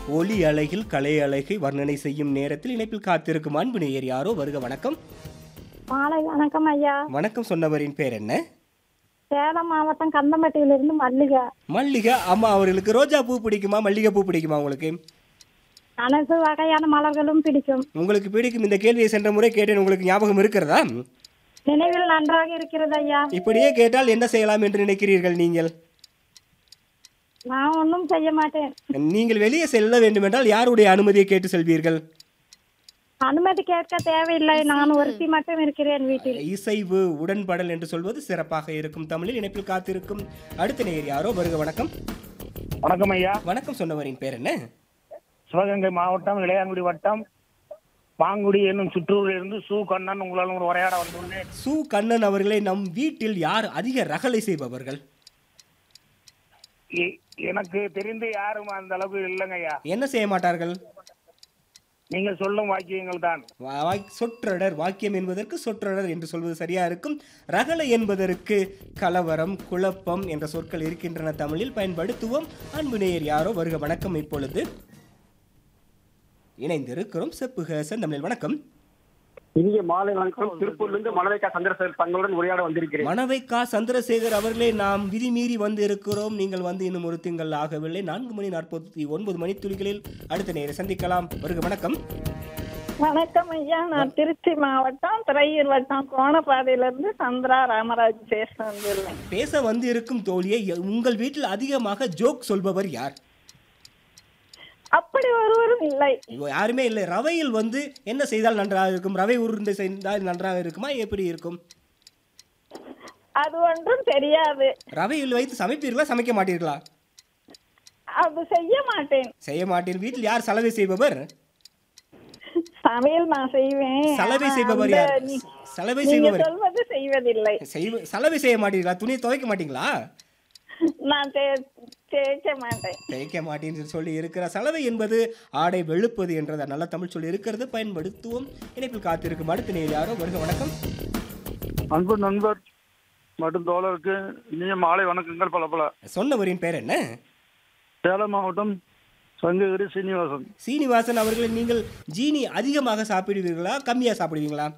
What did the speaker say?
ஒலி அழகில் கலை அழகை வர்ணனை செய்யும் நேரத்தில் இணைப்பில் காத்திருக்கும் அன்பு நேயர் யாரோ வருக வணக்கம் மாலை வணக்கம் ஐயா வணக்கம் சொன்னவரின் பேர் என்ன சேலம் மாவட்டம் கந்தம்பட்டியிலிருந்து மல்லிகை மல்லிகை அம்மா அவர்களுக்கு ரோஜா பூ பிடிக்குமா மல்லிகை பூ பிடிக்குமா உங்களுக்கு அனைத்து வகையான மலர்களும் பிடிக்கும் உங்களுக்கு பிடிக்கும் இந்த கேள்வியை சென்ற முறை கேட்டேன் உங்களுக்கு ஞாபகம் இருக்கிறதா நினைவில் நன்றாக இருக்கிறது ஐயா இப்படியே கேட்டால் என்ன செய்யலாம் என்று நினைக்கிறீர்கள் நீங்கள் நான் ஒன்றும் செய்ய மாட்டேன் நீங்கள் வெளியே செல்ல வேண்டுமென்றால் யாருடைய அனுமதியை கேட்டு செல்வீர்கள் அனுமதி கேட்க தேவையில்லை நான் ஒருத்தி மட்டும் இருக்கிறேன் வீட்டில் இசைவு உடன்படல் என்று சொல்வது சிறப்பாக இருக்கும் தமிழில் இணைப்பில் காத்திருக்கும் அடுத்த நேயர் யாரோ வருக வணக்கம் வணக்கம் ஐயா வணக்கம் சொன்னவரின் பேர் என்ன சிவகங்கை மாவட்டம் இளையாங்குடி வட்டம் மாங்குடி என்னும் சுற்றூரில் இருந்து சு கண்ணன் உங்களால் ஒரு உரையாட வந்துள்ளேன் சு கண்ணன் அவர்களை நம் வீட்டில் யார் அதிக ரகளை செய்பவர்கள் எ- எனக்கு தெரிந்து யாரும் அந்த அளவுக்கு இல்லைங்க ஐயா என்ன செய்ய மாட்டார்கள் நீங்கள் சொல்லும் வாக்கியங்கள் தான் வா- வாக்- சொற்றொடர் வாக்கியம் என்பதற்கு சொற்றொடர் என்று சொல்வது சரியா இருக்கும் ரகளை என்பதற்கு கலவரம் குழப்பம் என்ற சொற்கள் இருக்கின்றன தமிழில் பயன்படுத்துவோம் அன்பு நேயர் யாரோ வருக வணக்கம் இப்பொழுது இணைந்திருக்கிறோம் செப்புக செந்தமிழில் வணக்கம் இனிய மாலை வணக்கம் திருப்பூர்லிருந்து மணவைக்கா சந்திரசேகர் தங்களுடன் உரையாட வந்திருக்கிறேன் மணவைக்கா சந்திரசேகர் அவர்களே நாம் விதிமீறி வந்து இருக்கிறோம் நீங்கள் வந்து இன்னும் ஒரு திங்கள் ஆகவில்லை நான்கு மணி நாற்பத்தி ஒன்பது மணித்துளிகளில் அடுத்த நேரம் சந்திக்கலாம் வருக வணக்கம் வணக்கம் ஐயா நான் திருச்சி மாவட்டம் திரையூர் வட்டம் கோணப்பாதையிலிருந்து சந்திரா ராமராஜ் பேச வந்துள்ளேன் பேச வந்து இருக்கும் தோழியை உங்கள் வீட்டில் அதிகமாக ஜோக் சொல்பவர் யார் அப்படி ஒருவரும் இல்லை ஐயோ, யாருமே இல்லை ரவையில் வந்து என்ன செய்தால் நன்றாக இருக்கும் ரவை உருண்டை செய்தால் நன்றாக இருக்குமா எப்படி இருக்கும் அது ஒன்றும் தெரியாது ரவையில் வைத்து சமைப்பீர்களா சமைக்க மாட்டீர்களா அது செய்ய மாட்டேன் செய்ய மாட்டீர் வீட்டில் யார் சலவை செய்பவர் சமையல் நான் செய்வேன் சலவை ஆனா செய்பவர் அந்த யார் நீ- சலவை நீங்க செய்பவர் சொல்வது செய்வதில்லை செய்வ சலவை செய்ய மாட்டீர்களா துணியை துவைக்க மாட்டீங்களா நான் தே- தேய்க்க மாட்டேன் தேய்க்க மாட்டேன்னு சொல்லி இருக்கிற சலவை என்பது ஆடை வெளுப்பது என்ற நல்ல தமிழ் சொல்லி இருக்கிறது பயன்படுத்துவோம் இணைப்பில் காத்திருக்கும் அடுத்த நேர் யாரோ வருக வணக்கம் அன்பு நண்பர் மற்றும் தோழருக்கு இனிய மாலை வணக்கங்கள் பல பல சொன்னவரின் பேர் என்ன சேலம் மாவட்டம் சங்ககிரி சீனிவாசன் சீனிவாசன் அவர்களை நீங்கள் ஜீனி அதிகமாக சாப்பிடுவீர்களா கம்மியாக சாப்பிடுவீங்களா